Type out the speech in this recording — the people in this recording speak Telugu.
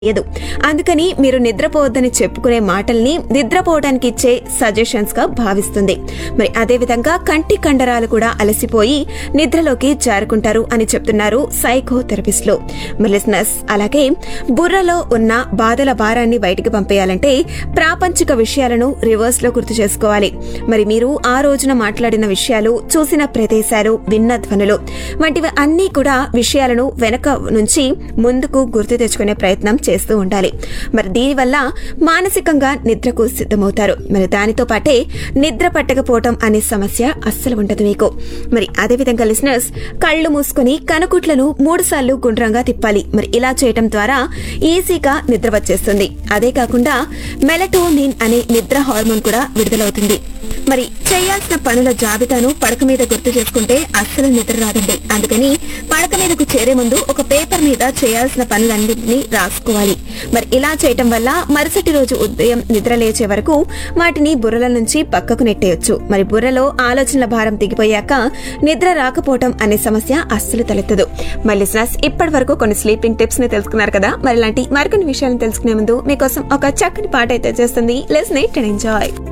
తెలియదు అందుకని మీరు నిద్రపోవద్దని చెప్పుకునే మాటల్ని నిద్రపోవడానికి ఇచ్చే సజెషన్స్ గా భావిస్తుంది మరి అదే విధంగా కంటి కండరాలు కూడా అలసిపోయి నిద్రలోకి జారుకుంటారు అని చెప్తున్నారు సైకో థెరపిస్టులు మరి listeners, అలాగే బుర్రలో ఉన్న బాధల భారాన్ని బయటికి పంపేయాలంటే ప్రాపంచిక విషయాలను రివర్స్ లో గుర్తు చేసుకోవాలి మరి మీరు ఆ రోజున మాట్లాడిన విషయాలు చూసిన ప్రదేశాలు విన్న ధ్వనులు వంటివి అన్నీ కూడా విషయాలను వెనక నుంచి ముందుకు గుర్తు తెచ్చుకునే ప్రయత్నం చేస్తూ ఉండాలి మరి దీనివల్ల మానసికంగా నిద్రకు సిద్ధమవుతారు మరి దానితో పాటే నిద్ర పట్టకపోవటం అనే సమస్య అస్సలు ఉండదు మీకు మరి అదే విధంగా లిసనర్స్ కళ్ళు మూసుకుని కనుకుట్లను మూడు సార్లు గుండ్రంగా తిప్పాలి మరి ఇలా చేయటం ద్వారా ఈజీగా నిద్ర వచ్చేస్తుంది అదే కాకుండా మెలటోనిన్ అనే నిద్ర హార్మోన్ కూడా విడుదలవుతుంది మరి చేయాల్సిన పనుల జాబితాను పడక మీద గుర్తు చేసుకుంటే అస్సలు నిద్ర రాదండి అందుకని పడక మీదకు చేరే ముందు ఒక పేపర్ మీద చేయాల్సిన పనులన్నింటినీ రాసుకోవాలి మరి ఇలా చేయటం వల్ల మరుసటి రోజు ఉదయం నిద్ర లేచే వరకు వాటిని బుర్రల నుంచి పక్కకు నెట్టేయొచ్చు మరి బుర్రలో ఆలోచనల భారం దిగిపోయాక నిద్ర రాకపోవటం అనే సమస్య అస్సలు తలెత్తదు మరి లిసనర్స్ ఇప్పటి వరకు కొన్ని స్లీపింగ్ టిప్స్ ని తెలుసుకున్నారు కదా మరి ఇలాంటి మరికొన్ని విషయాలను తెలుసుకునే ముందు మీకోసం ఒక చక్కని పాట అయితే చేస్తుంది లెస్ నైట్ అండ్ ఎంజాయ్